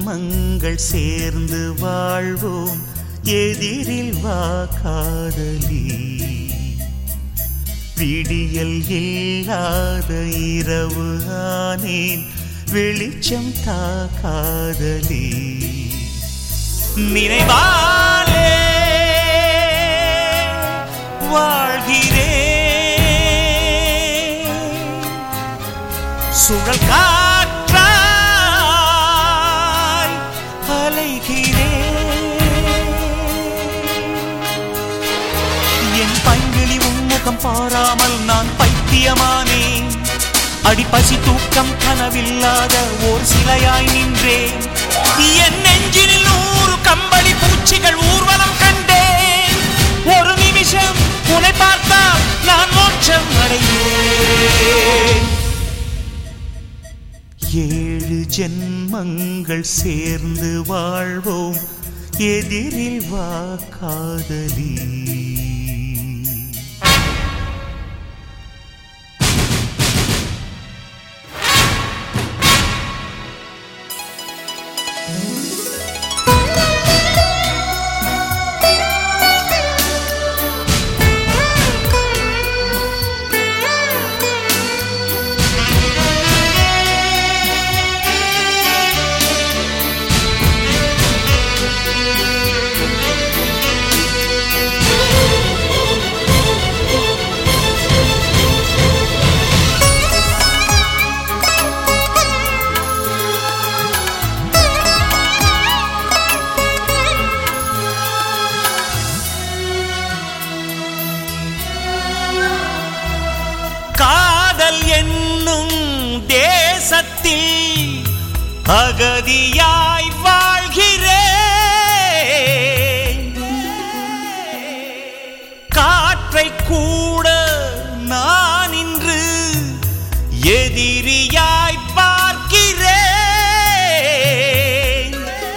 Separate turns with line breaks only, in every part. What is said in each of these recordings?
ஜென்மங்கள் சேர்ந்து வாழ்வோம் எதிரில் வா காதலி விடியல் இல்லாத இரவு ஆனேன் வெளிச்சம் தா காதலி நினைவாலே வாழ்கிறேன் சுழல் காற்றாய் அலைகிறேன் என் பைங்கிளி உன்முகம் பாராமல் நான் பைத்தியமானேன் அடிப்பசி தூக்கம் கனவில்லாத ஓர் சிலையாய் நின்றேன் என் நெஞ்சில் நூறு கம்பளி பூச்சிகள் ஊர்வலம் கண்டேன் ஒரு நிமிஷம் உன்னை பார்த்தால் நான் மோட்சம் அடைவேன் ஏழு ஜென்மங்கள் சேர்ந்து வாழ்வோம் எதிரில் வா காதலி காதல் என்னும் தேசத்தில் அகதியாய் வாழ்கிறேன் காற்றை கூட நான் இன்று எதிரியாய் பார்க்கிறேன்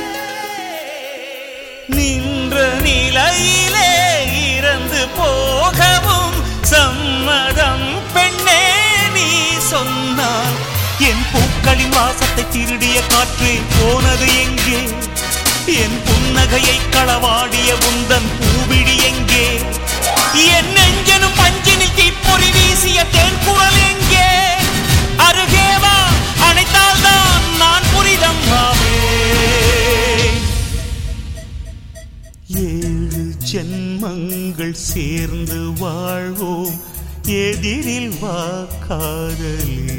நின்ற நிலையிலே இறந்து போகவும் சம்மதம் பெண்ணே நீ சொன்னாய் என் பூக்களின் வாசத்தை திருடிய காற்றே போனது எங்கே என் புன்னகையை களவாடிய உந்தன் பூவிழி எங்கே என் நெஞ்சனும் பஞ்சினில் தீப்பொறி வீசிய தேன் குரல் எங்கே அருகே வா அணைத்தால்தான் நான் புரிதம் ஆவேன் ஏழு ஜென்மங்கள் சேர்ந்து வாழ்வோம் எதிரில் வா காதலி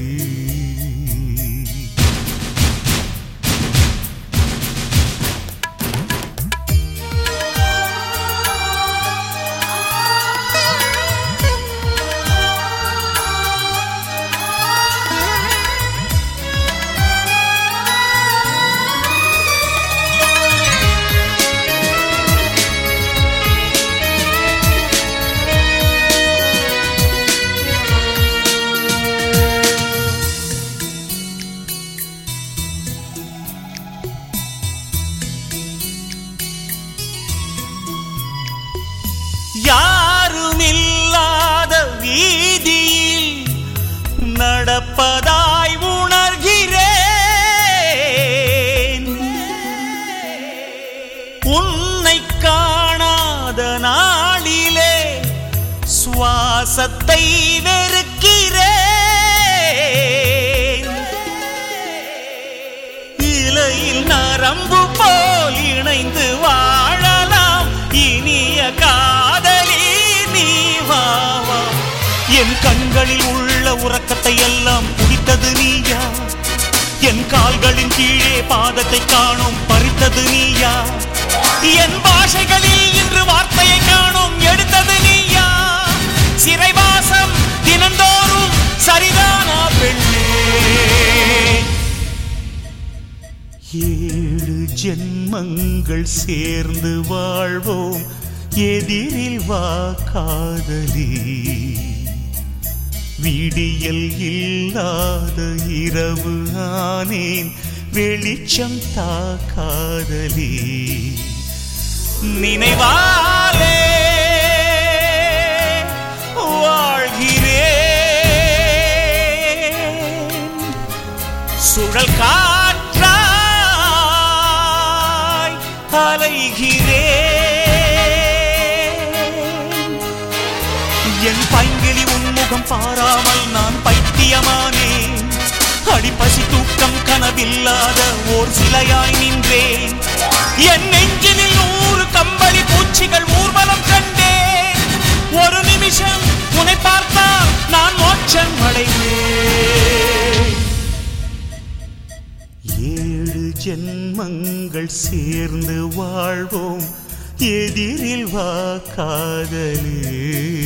யாருமில்லாத வீதியில் நடப்பதாய் உணர்கிறேன் உன்னை காணாத நாளிலே சுவாசத்தை வெறுக்கிறேன் இலையில் நரம்பு போல் இணைந்து வாழலாம் இனிய காதலி நீ வா வா. என் கண்களில் உள்ள உறக்கத்தை எல்லாம் குடித்தது நீயா என் கால்களின் கீழே பாதத்தை காணும் பறித்தது நீயா என் பாஷைகளில் இன்று வார்த்தையை காணும் எடுத்தது நீயா சிறைவாசம் தினந்தோறும் சரிதானா பெண்ணே ஏழு ஜென்மங்கள் சேர்ந்து வாழ்வோம் எதிரில் வா காதலி விடியல் இல்லாத இரவு ஆனேன் வெளிச்சம் தா காதலி நினைவாலே வாழ்கிறேன் சுழல் காற்றாய் அலைகிறேன் என் பைங்கிளி உன்முகம் பாராமல் நான் பைத்தியமானேன் அடிப்பசி தூக்கம் கனவில்லாத ஓர் சிலையாய் நின்றேன் என் நெஞ்சினில் நூறு கம்பளி பூச்சிகள் ஊர்வலம் கண்டேன் ஒரு நிமிஷம் உன்னை பார்த்தால் நான் மோட்சம் அடைவேன் ஏழு ஜென்மங்கள் சேர்ந்து வாழ்வோம் எதிரில் வா காதலே